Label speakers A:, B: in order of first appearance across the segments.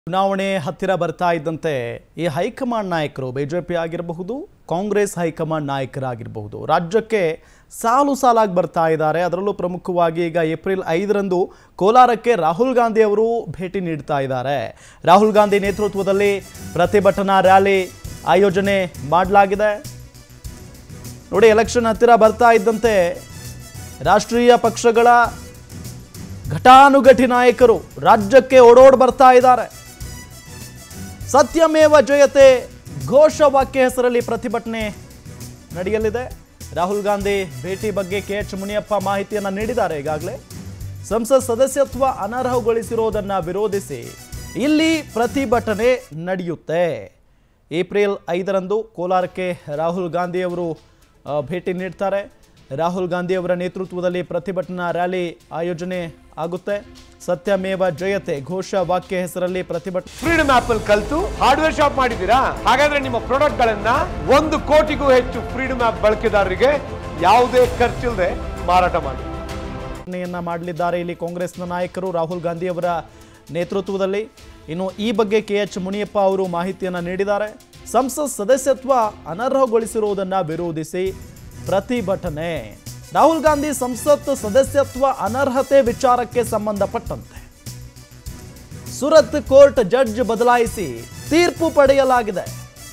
A: ಚುನಾವಣೆ ಹತ್ತಿರ ಬರ್ತಾ ಇದ್ದಂತೆ ಈ ಹೈಕಮಾಂಡ್ ನಾಯಕರು ಬಿಜೆಪಿ ಆಗಿರಬಹುದು ಕಾಂಗ್ರೆಸ್ ಹೈಕಮಾಂಡ್ ನಾಯಕರಾಗಿರಬಹುದು ರಾಜ್ಯಕ್ಕೆ ಸಾಲು ಸಾಲಾಗಿ ಬರ್ತಾ ಇದ್ದಾರೆ ಅದರಲ್ಲೂ ಪ್ರಮುಖವಾಗಿ ಈಗ ಏಪ್ರಿಲ್ ಐದರಂದು ಕೋಲಾರಕ್ಕೆ ರಾಹುಲ್ ಗಾಂಧಿ ಅವರು ಭೇಟಿ ನೀಡ್ತಾ ಇದ್ದಾರೆ ರಾಹುಲ್ ಗಾಂಧಿ ನೇತೃತ್ವದಲ್ಲಿ ಪ್ರತಿಭಟನಾ ರ್ಯಾಲಿ ಆಯೋಜನೆ ಮಾಡಲಾಗಿದೆ ನೋಡಿ ಎಲೆಕ್ಷನ್ ಹತ್ತಿರ ಬರ್ತಾ ಇದ್ದಂತೆ ರಾಷ್ಟ್ರೀಯ ಪಕ್ಷಗಳ ಘಟಾನುಘಟಿ ನಾಯಕರು ರಾಜ್ಯಕ್ಕೆ ಓಡೋಡ್ ಬರ್ತಾ ಇದ್ದಾರೆ ಸತ್ಯಮೇವ ಜಯತೆ ಘೋಷವಾಕ್ಯ ಹೆಸರಲ್ಲಿ ಪ್ರತಿಭಟನೆ ನಡೆಯಲಿದೆ ರಾಹುಲ್ ಗಾಂಧಿ ಭೇಟಿ ಬಗ್ಗೆ ಕೆ ಎಚ್ ಮುನಿಯಪ್ಪ ಮಾಹಿತಿಯನ್ನ ನೀಡಿದ್ದಾರೆ ಈಗಾಗಲೇ ಸಂಸತ್ ಸದಸ್ಯತ್ವ ಅನರ್ಹಗೊಳಿಸಿರೋದನ್ನ ವಿರೋಧಿಸಿ ಇಲ್ಲಿ ಪ್ರತಿಭಟನೆ ನಡೆಯುತ್ತೆ ಏಪ್ರಿಲ್ ಐದರಂದು ಕೋಲಾರಕ್ಕೆ ರಾಹುಲ್ ಗಾಂಧಿ ಅವರು ಆ, ಭೇಟಿ ನೀಡ್ತಾರೆ ರಾಹುಲ್ ಗಾಂಧಿ ಅವರ ನೇತೃತ್ವದಲ್ಲಿ ಪ್ರತಿಭಟನಾ ರ್ಯಾಲಿ ಆಯೋಜನೆ ಆಗುತ್ತೆ ಸತ್ಯಮೇವ ಜಯತೆ ಘೋಷ ವಾಕ್ಯ ಹೆಸರಲ್ಲಿ ಪ್ರತಿಭಟನೆ
B: ಫ್ರೀಡಮ್ ಆಪ್ ಅಲ್ಲಿ ಕಲ್ತು ಹಾರ್ಡ್ವೇರ್ ಶಾಪ್ ಮಾಡಿದ್ದೀರಾ ಹಾಗಾದ್ರೆ ನಿಮ್ಮ ಪ್ರಾಡಕ್ಟ್ ಗಳನ್ನ ಒಂದು ಕೋಟಿಗೂ ಹೆಚ್ಚು ಫ್ರೀಡಮ್ ಆಪ್ ಬಳಕೆದಾರರಿಗೆ ಯಾವುದೇ ಖರ್ಚಿಲ್ಲದೆ ಮಾರಾಟ ಮಾಡಿ
A: ಪ್ರತಿಭಟನೆಯನ್ನ ಮಾಡಲಿದ್ದಾರೆ ಇಲ್ಲಿ ಕಾಂಗ್ರೆಸ್ನ ನಾಯಕರು ರಾಹುಲ್ ಗಾಂಧಿ ಅವರ ನೇತೃತ್ವದಲ್ಲಿ ಇನ್ನು ಈ ಬಗ್ಗೆ ಕೆ ಎಚ್ ಮುನಿಯಪ್ಪ ಅವರು ಮಾಹಿತಿಯನ್ನ ನೀಡಿದ್ದಾರೆ ಸಂಸತ್ ಸದಸ್ಯತ್ವ ಅನರ್ಹಗೊಳಿಸಿರುವುದನ್ನ ವಿರೋಧಿಸಿ ಪ್ರತಿಭಟನೆ ರಾಹುಲ್ ಗಾಂಧಿ ಸಂಸತ್ ಸದಸ್ಯತ್ವ ಅನರ್ಹತೆ ವಿಚಾರಕ್ಕೆ ಸಂಬಂಧಪಟ್ಟಂತೆ ಸುರತ್ ಕೋರ್ಟ್ ಜಡ್ಜ್ ಬದಲಾಯಿಸಿ ತೀರ್ಪು ಪಡೆಯಲಾಗಿದೆ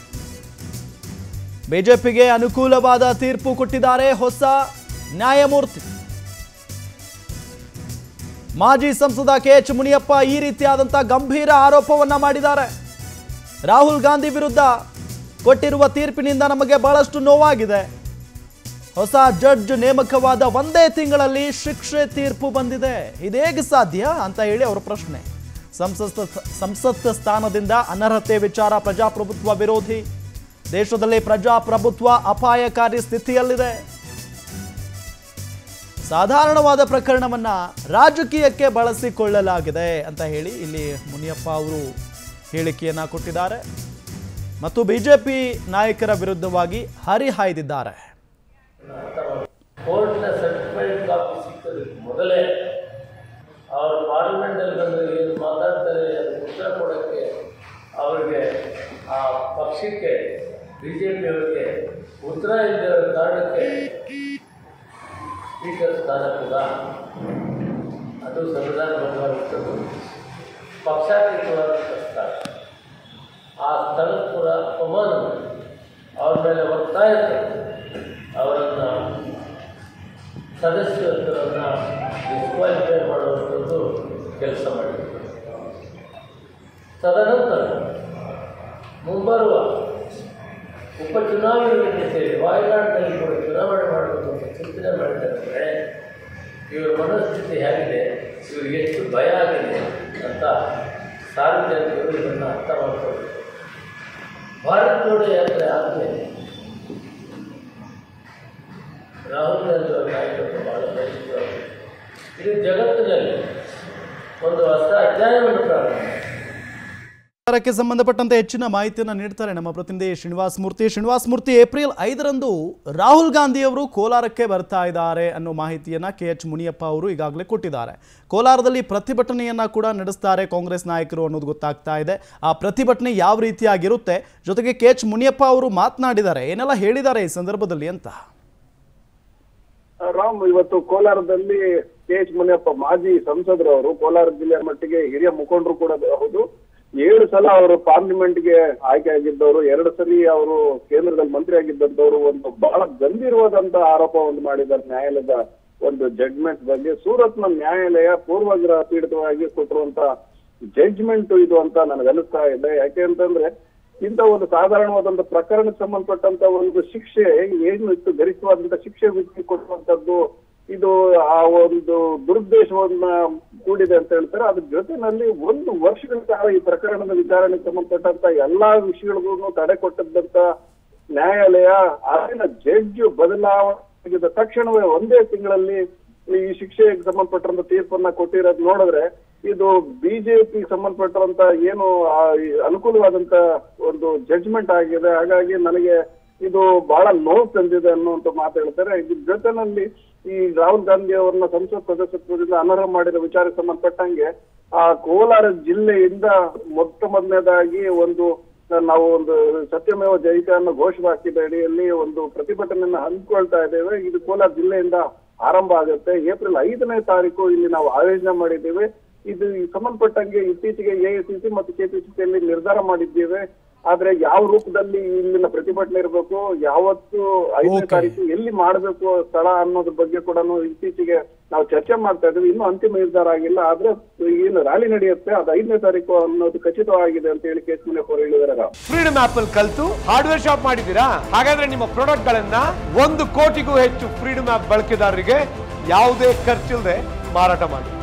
A: ಬಿಜೆಪಿಗೆ ಅನುಕೂಲವಾದ ತೀರ್ಪು ಕೊಟ್ಟಿದ್ದಾರೆ ಹೊಸ ನ್ಯಾಯಮೂರ್ತಿ ಮಾಜಿ ಸಂಸದ ಕೆ ಎಚ್ ಮುನಿಯಪ್ಪ ಈ ರೀತಿಯಾದಂಥ ಗಂಭೀರ ಆರೋಪವನ್ನ ಮಾಡಿದ್ದಾರೆ ರಾಹುಲ್ ಗಾಂಧಿ ವಿರುದ್ಧ ಕೊಟ್ಟಿರುವ ತೀರ್ಪಿನಿಂದ ನಮಗೆ ಬಹಳಷ್ಟು ನೋವಾಗಿದೆ ಹೊಸ ಜಡ್ಜ್ ನೇಮಕವಾದ ಒಂದೇ ತಿಂಗಳಲ್ಲಿ ಶಿಕ್ಷೆ ತೀರ್ಪು ಬಂದಿದೆ ಇದೇಗೆ ಸಾಧ್ಯ ಅಂತ ಹೇಳಿ ಅವರ ಪ್ರಶ್ನೆ ಸಂಸತ್ ಸಂಸತ್ ಸ್ಥಾನದಿಂದ ಅನರ್ಹತೆ ವಿಚಾರ ಪ್ರಜಾಪ್ರಭುತ್ವ ವಿರೋಧಿ ದೇಶದಲ್ಲಿ ಪ್ರಜಾಪ್ರಭುತ್ವ ಅಪಾಯಕಾರಿ ಸ್ಥಿತಿಯಲ್ಲಿದೆ ಸಾಧಾರಣವಾದ ಪ್ರಕರಣವನ್ನ ರಾಜಕೀಯಕ್ಕೆ ಬಳಸಿಕೊಳ್ಳಲಾಗಿದೆ ಅಂತ ಹೇಳಿ ಇಲ್ಲಿ ಮುನಿಯಪ್ಪ ಅವರು ಹೇಳಿಕೆಯನ್ನ ಕೊಟ್ಟಿದ್ದಾರೆ ಮತ್ತು ಬಿಜೆಪಿ ನಾಯಕರ ವಿರುದ್ಧವಾಗಿ ಹರಿಹಾಯ್ದಿದ್ದಾರೆ
C: ಕೋರ್ಟ್ನ ಸರ್ಟಿಫೈಡ್ ಕಾಪಿ ಸಿಕ್ಕೋದಕ್ಕೆ ಮೊದಲೇ ಅವರು ಪಾರ್ಲಿಮೆಂಟಲ್ಲಿ ಬಂದು ಏನು ಮಾತಾಡ್ತಾರೆ ಅದಕ್ಕೆ ಉತ್ತರ ಕೊಡೋಕ್ಕೆ ಅವರಿಗೆ ಆ ಪಕ್ಷಕ್ಕೆ ಬಿ ಜೆ ಪಿಯವರಿಗೆ ಉತ್ತರ ಇಲ್ಲದಿರೋ ಕಾರಣಕ್ಕೆ ಸ್ಪೀಕರ್ ಸ್ಥಾನ ಕೂಡ ಅದು ಸಂವಿಧಾನಬದ್ಧವಾಗಿರ್ತದ್ದು ಪಕ್ಷಾತೀತವಾದಂಥ ಸ್ಥಳ ಆ ಸ್ಥಳ ಕೂಡ ಅಪಮಾನ ಅವ್ರ ಮೇಲೆ ಒತ್ತಾಯ ತಂದು ಅವರನ್ನು ಸದಸ್ಯರನ್ನು ಡಿಸ್ಕ್ವಾಲಿಫೈ ಮಾಡುವಂಥದ್ದು ಕೆಲಸ ಮಾಡಿದರು ತದನಂತರ ಮುಂಬರುವ ಉಪಚುನಾವಣೆಗಳಿಗೆ ಸೇರಿ ವಾಯುನಾಡಿನಲ್ಲಿ ಕೂಡ ಚುನಾವಣೆ ಮಾಡಬೇಕು ಅಂತ ಚಿಂತನೆ ಮಾಡಿದರೆ ಇವರ ಮನಸ್ಥಿತಿ ಹೇಗಿದೆ ಇವರಿಗೆ ಎಷ್ಟು ಭಯ ಆಗಿದೆ ಅಂತ ಸಾರ್ವಜನಿಕರು ಇದನ್ನು ಅರ್ಥ ಮಾಡ್ಕೊಳ್ಬೇಕು ಭಾರತ್ ಜೋಡೋ ಯಾತ್ರೆ ಆದಮೇಲೆ ರಾಹುಲ್ ಗಾಂಧಿ ಅವರ ನಾಯಕತ್ವ ಬಹಳ ಬಯಸಿದ್ದಾರೆ ಇದು ಜಗತ್ತಿನಲ್ಲಿ ಒಂದು ಹೊಸ ಅಧ್ಯಾಯವನ್ನು ಪ್ರಾರಂಭ ಮಾಡಿದೆ.
A: ವಿಚಾರಕ್ಕೆ ಸಂಬಂಧಪಟ್ಟಂತೆ ಹೆಚ್ಚಿನ ಮಾಹಿತಿಯನ್ನು ನೀಡ್ತಾರೆ ನಮ್ಮ ಪ್ರತಿನಿಧಿ ಶ್ರೀನಿವಾಸ್ ಮೂರ್ತಿ ಶ್ರೀನಿವಾಸ್ ಮೂರ್ತಿ ಏಪ್ರಿಲ್ ಐದರಂದು ರಾಹುಲ್ ಗಾಂಧಿ ಅವರು ಕೋಲಾರಕ್ಕೆ ಬರ್ತಾ ಇದ್ದಾರೆ ಅನ್ನೋ ಮಾಹಿತಿಯನ್ನ ಕೆ ಎಚ್ ಮುನಿಯಪ್ಪ ಅವರು ಈಗಾಗಲೇ ಕೊಟ್ಟಿದ್ದಾರೆ ಕೋಲಾರದಲ್ಲಿ ಪ್ರತಿಭಟನೆಯನ್ನ ಕೂಡ ನಡೆಸ್ತಾರೆ ಕಾಂಗ್ರೆಸ್ ನಾಯಕರು ಅನ್ನೋದು ಗೊತ್ತಾಗ್ತಾ ಇದೆ ಆ ಪ್ರತಿಭಟನೆ ಯಾವ ರೀತಿಯಾಗಿರುತ್ತೆ ಜೊತೆಗೆ ಕೆ ಎಚ್ ಮುನಿಯಪ್ಪ ಅವರು ಮಾತನಾಡಿದ್ದಾರೆ ಏನೆಲ್ಲ ಹೇಳಿದ್ದಾರೆ ಈ ಸಂದರ್ಭದಲ್ಲಿ ಅಂತ
D: ರಾಮ್ ಇವತ್ತು ಕೋಲಾರದಲ್ಲಿ ಕೆ ಎಚ್ ಮುನಿಯಪ್ಪ ಮಾಜಿ ಸಂಸದರು ಅವರು ಕೋಲಾರ ಜಿಲ್ಲೆಯ ಮಟ್ಟಿಗೆ ಹಿರಿಯ ಮುಖಂಡರು ಕೂಡ ಹೌದು ಏಳು ಸಲ ಅವರು ಪಾರ್ಲಿಮೆಂಟ್ಗೆ ಆಯ್ಕೆ ಆಗಿದ್ದವರು ಎರಡು ಸಲ ಅವರು ಕೇಂದ್ರದಲ್ಲಿ ಮಂತ್ರಿ ಆಗಿದ್ದಂತವರು ಒಂದು ಬಹಳ ಗಂಭೀರವಾದಂತ ಆರೋಪ ಒಂದು ಮಾಡಿದ್ದಾರೆ ನ್ಯಾಯಾಲಯದ ಒಂದು ಜಡ್ಜ್ಮೆಂಟ್ ಬಗ್ಗೆ ಸೂರತ್ನ ನ್ಯಾಯಾಲಯ ಪೂರ್ವಗ್ರಹ ಪೀಡಿತವಾಗಿ ಕೊಟ್ಟಿರುವಂತ ಜಡ್ಜ್ಮೆಂಟ್ ಇದು ಅಂತ ನನಗೆ ಅನಿಸ್ತಾ ಇದೆ ಯಾಕೆ ಅಂತಂದ್ರೆ ಇಂಥ ಒಂದು ಸಾಧಾರಣವಾದಂತ ಪ್ರಕರಣಕ್ಕೆ ಸಂಬಂಧಪಟ್ಟಂತ ಒಂದು ಶಿಕ್ಷೆ ಏನು ಇತ್ತು ಗರಿಷ್ಠವಾದಂತ ಶಿಕ್ಷೆ ವಿಧಿ ಕೊಡುವಂತದ್ದು ಇದು ಆ ಒಂದು ದುರುದ್ದೇಶವನ್ನ ಕೂಡಿದೆ ಅಂತ ಹೇಳ್ತಾರೆ ಅದ್ರ ಜೊತೆನಲ್ಲಿ ಒಂದು ವರ್ಷಗಳ ಕಾಲ ಈ ಪ್ರಕರಣದ ವಿಚಾರಣೆಗೆ ಸಂಬಂಧಪಟ್ಟಂತ ಎಲ್ಲಾ ವಿಷಯಗಳಿಗೂ ತಡೆ ಕೊಟ್ಟದ್ದಂತ ನ್ಯಾಯಾಲಯ ಅಲ್ಲಿನ ಜಡ್ಜ್ ಬದಲಾವಣೆ ತಕ್ಷಣವೇ ಒಂದೇ ತಿಂಗಳಲ್ಲಿ ಈ ಶಿಕ್ಷೆಗೆ ಸಂಬಂಧಪಟ್ಟಂತ ತೀರ್ಪನ್ನ ಕೊಟ್ಟಿರೋದು ನೋಡಿದ್ರೆ ಇದು ಬಿಜೆಪಿ ಸಂಬಂಧಪಟ್ಟಂತ ಏನು ಆ, ಈ ಅನುಕೂಲವಾದಂತ ಒಂದು ಜಡ್ಜ್ಮೆಂಟ್ ಆಗಿದೆ ಹಾಗಾಗಿ ನನಗೆ ಇದು ಬಹಳ ನೋವು ತಂದಿದೆ ಅನ್ನುವಂತ ಮಾತು ಹೇಳ್ತಾರೆ ಇದ್ರ ಜೊತೆನಲ್ಲಿ ಈ ರಾಹುಲ್ ಗಾಂಧಿ ಅವರನ್ನ ಸಂಸತ್ ಸದಸ್ಯತ್ವದಿಂದ ಅನರ್ಹ ಮಾಡಿರೋ ವಿಚಾರಕ್ಕೆ ಸಂಬಂಧಪಟ್ಟಂಗೆ ಆ ಕೋಲಾರ ಜಿಲ್ಲೆಯಿಂದ ಮೊತ್ತ ಮೊದಲನೇದಾಗಿ ಒಂದು ನಾವು ಒಂದು ಸತ್ಯಮೇವ ಜಯಿತ ಅನ್ನೋ ಘೋಷವಾಕ್ಯದ ಅಡಿಯಲ್ಲಿ ಒಂದು ಪ್ರತಿಭಟನೆಯನ್ನ ಹಮ್ಮಿಕೊಳ್ತಾ ಇದ್ದೇವೆ ಇದು ಕೋಲಾರ ಜಿಲ್ಲೆಯಿಂದ ಆರಂಭ ಆಗುತ್ತೆ ಏಪ್ರಿಲ್ ಐದನೇ ತಾರೀಕು ಇಲ್ಲಿ ನಾವು ಆಯೋಜನೆ ಮಾಡಿದ್ದೇವೆ ಇದು ಈ ಸಂಬಂಧಪಟ್ಟಂಗೆ ಇತ್ತೀಚೆಗೆ ಎಐಸಿಸಿ ಮತ್ತು ಕೆಪಿಸಿಸಿಯಲ್ಲಿ ನಿರ್ಧಾರ ಮಾಡಿದ್ದೇವೆ ಆದ್ರೆ ಯಾವ ರೂಪದಲ್ಲಿ ಇಲ್ಲಿನ ಪ್ರತಿಭಟನೆ ಇರಬೇಕು ಯಾವತ್ತು ಐದನೇ
A: Okay.
D: ತಾರೀಕು ಎಲ್ಲಿ ಮಾಡಬೇಕು ಸ್ಥಳ ಅನ್ನೋದ್ರ ಬಗ್ಗೆ ಕೂಡ ಇತ್ತೀಚೆಗೆ ನಾವು ಚರ್ಚೆ ಮಾಡ್ತಾ ಇದ್ದೀವಿ ಇನ್ನೂ ಅಂತಿಮ ನಿರ್ಧಾರ ಆಗಿಲ್ಲ ಆದ್ರೆ ಏನು ರ್ಯಾಲಿ ನಡೆಯುತ್ತೆ ಅದು ಐದನೇ ತಾರೀಕು ಅನ್ನೋದು ಖಚಿತವಾಗಿದೆ ಅಂತ ಹೇಳಿ ಕೇಸ್ ಮುನಿಯಪ್ಪ ಅವರು ಹೇಳಿದ್ದಾರೆ ರಾವ್.
B: ಫ್ರೀಡಮ್ ಆಪ್ ಅಲ್ಲಿ ಕಲ್ತು ಹಾರ್ಡ್ವೇರ್ ಶಾಪ್ ಮಾಡಿದ್ದೀರಾ ಹಾಗಾದ್ರೆ ನಿಮ್ಮ ಪ್ರಾಡಕ್ಟ್ ಗಳನ್ನ ಒಂದು ಕೋಟಿಗೂ ಹೆಚ್ಚು ಫ್ರೀಡಮ್ ಆಪ್ ಬಳಕೆದಾರರಿಗೆ ಯಾವುದೇ ಖರ್ಚಿಲ್ಲದೆ ಮಾರಾಟ ಮಾಡಿ